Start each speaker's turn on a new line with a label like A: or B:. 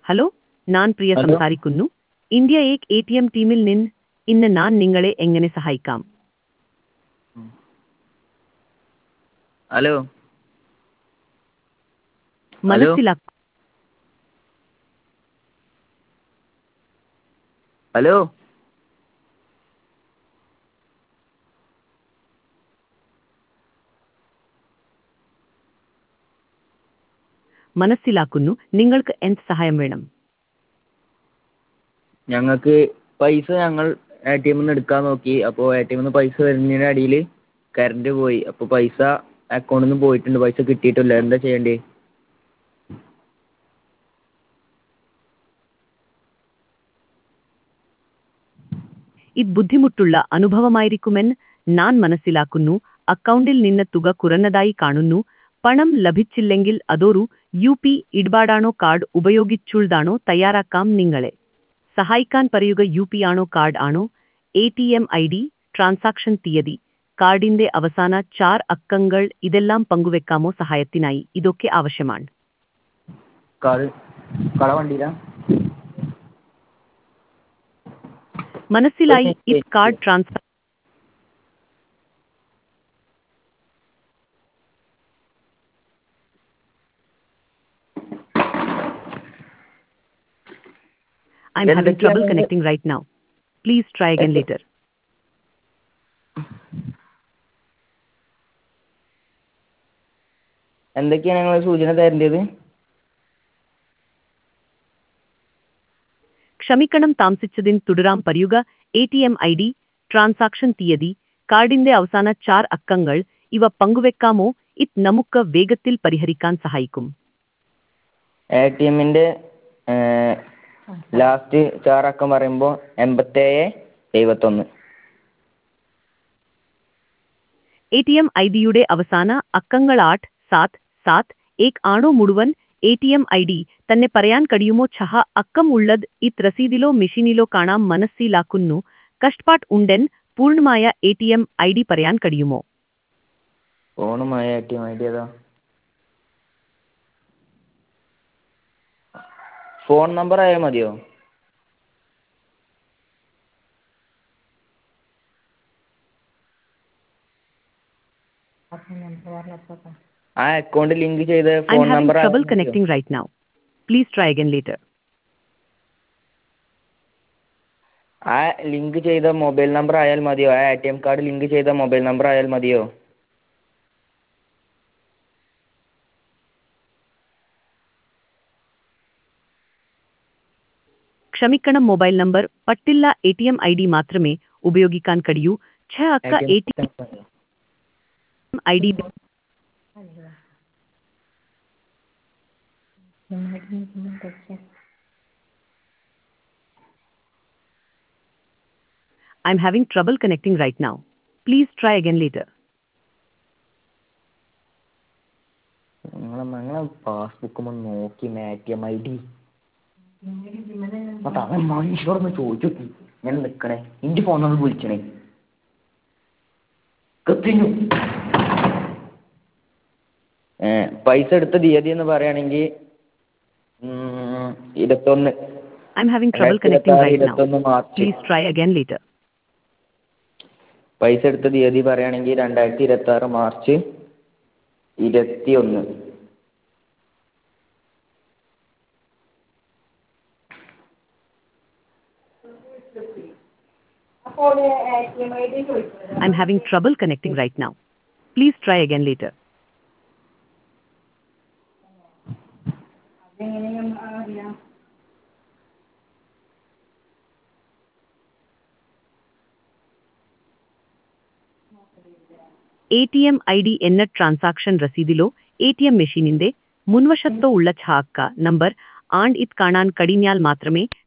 A: Hello ഞാൻ Priya
B: hello.
A: സംസാരിക്കുന്നു India ഏക് എ ടി എം ടീമിൽ നിന്ന് ഇന്ന് ഞാൻ നിങ്ങളെ എങ്ങനെ സഹായിക്കാം
B: ഹലോ
A: മനസ്സിലാ
B: ഹലോ
A: മനസ്സിലാക്കുന്നു നിങ്ങൾക്ക് എന്ത് സഹായം വേണം
B: ഞങ്ങൾക്ക് പൈസ ഞങ്ങൾ എ ടി എമ്മിൽ നിന്ന് എടുക്കാൻ നോക്കി അപ്പോൾ എ ടി എമ്മിൽ നിന്ന് പൈസ വരുന്നതിൻ്റെ ഇടയിൽ കറണ്ട് പോയി അപ്പോൾ പൈസ അക്കൗണ്ടിൽ നിന്ന് പോയിട്ടുണ്ട് പൈസ കിട്ടിയിട്ടില്ല എന്താ ചെയ്യേണ്ടത്
A: ഇത് ബുദ്ധിമുട്ടുള്ള അനുഭവമായിരിക്കുമെന്ന് ഞാൻ മനസ്സിലാക്കുന്നു അക്കൗണ്ടിൽ നിന്ന് തുക കുറഞ്ഞതായി കാണുന്നു പണം ലഭിച്ചില്ലെങ്കിൽ അതൊരു യു പി ഇടപാടാണോ കാർഡ് ഉപയോഗിച്ചുള്ളതാണോ തയ്യാറാക്കാം നിങ്ങളെ സഹായിക്കാൻ പറയുക യു പി ആണോ കാർഡ് ആണോ A T M I D transaction തീയതി കാർഡിന്റെ അവസാന ചാർ അക്കങ്ങൾ ഇതെല്ലാം പങ്കുവെക്കാമോ സഹായത്തിനായി ഇതൊക്കെ ആവശ്യമാണ്
B: കാർ കള വണ്ടിയിലാ
A: മനസ്സിലായി ഇത് കാർഡ് ട്രാൻസ്ഫർ I'm having
B: എന്തൊക്കെയാണ്
A: trouble
B: ഇത്?
A: connecting right now. Please try again later.
B: എന്തൊക്കെയാണ് ഞങ്ങൾ സൂചന തരേണ്ടത്
A: ക്ഷമിക്കണം താമസിച്ചതിന് തുടരാം പറയുക A T M I D transaction തീയതി കാർഡിന്റെ അവസാന ചാർ അക്കങ്ങൾ ഇവ പങ്കുവെക്കാമോ ഇത് നമുക്ക് വേഗത്തിൽ പരിഹരിക്കാൻ സഹായിക്കും
B: എ ടി എമ്മിൻ്റെ ലാസ്റ്റ് ചാറക്കം പറയുമ്പോൾ എൺപത്തേഴ് എഴുപത്തൊന്ന്
A: എ ടി എം ഐ ഡിയുടെ അവസാന അക്കങ്ങൾ ആട്ട് സാത്ത് സാത്ത് ഏക് ആണോ മുഴുവൻ A T M I D തന്നെ പറയാൻ കഴിയുമോ ഛഹ അക്കം ഉള്ളത് ഇത് രസീതിലോ മെഷീനിലോ കാണാൻ മനസ്സിലാക്കുന്നു കഷ്ടപ്പാട് ഉണ്ടെൻ പൂർണ്ണമായ A T M I D പറയാൻ കഴിയുമോ
B: ഫോണുമായ A T M I D ഏതാ ഫോൺ നമ്പർ ആയാൽ മതിയോ ആ അക്കൗണ്ട് ലിങ്ക് ചെയ്ത
A: I'm
B: phone
A: having
B: number
A: trouble connecting right now. Please try again later.
B: ആ ലിങ്ക് ചെയ്ത മൊബൈൽ നമ്പർ ആയാൽ മതിയോ ആ A T M card link ചെയ്ത മൊബൈൽ നമ്പർ ആയാൽ മതിയോ
A: ക്ഷമിക്കണം മൊബൈൽ നമ്പർ പട്ടില്ല A T M I D മാത്രമേ ഉപയോഗിക്കാൻ കഴിയൂ ഛ അക്ക A T M I D I'm having trouble connecting right now. Please try again later.
B: നിങ്ങളെ നിങ്ങളെ പാസ്ബുക്ക് ഒന്ന് നോക്കി A T M I D അവൻ മനുഷ്യരോടൊന്ന് ചോദിച്ചു നോക്കി ഞാൻ നിൽക്കണേ എൻ്റെ ഫോൺ നമ്പർ വിളിച്ചണേ കത്തിഞ്ഞു പൈസ എടുത്ത തീയതി എന്ന് പറയുകയാണെങ്കിൽ ഇരുപത്തൊന്ന്
A: I'm having trouble connecting right now.
B: ഇരുപത്തൊന്ന് March
A: Please try again later.
B: പൈസ എടുത്ത തീയതി പറയുകയാണെങ്കിൽ രണ്ടായിരത്തി ഇരുപത്തി ആറ് മാർച്ച് ഇരുപത്തി ഒന്ന്
A: I'm having trouble connecting right now. Please try again later. A T M I D എന്ന ട്രാൻസാക്ഷൻ രസീതിലോ എ ടി എം മെഷീനിന്റെ മുൻവശത്തോ ഉള്ള ഛാക്ക നമ്പർ ആണ്ട് ഇത് കാണാൻ കഴിഞ്ഞാൽ മാത്രമേ